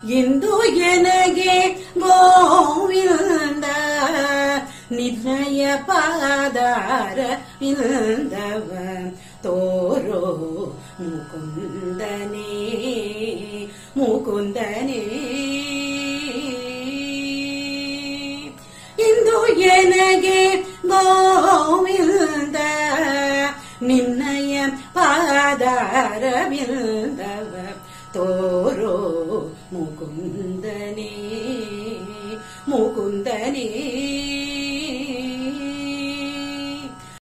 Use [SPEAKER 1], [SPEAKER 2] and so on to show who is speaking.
[SPEAKER 1] ಇಂದು ಎನಗೆ ಗೋವಿಂದ ನಿನ್ನಯ ಪಾದಾರ ವಿಂದವ ತೋರೋ ಮುಕುಂದನೇ ಮುಕುಂದನೇ ಇಂದು ಎನಗೆ ಗೋವಿಂದ ನಿನ್ನಯ ಪಾದಾರವಿಂದವ ತೋರೋ ಮುಕುಂದನೇ ಮುಕುಂದನೇ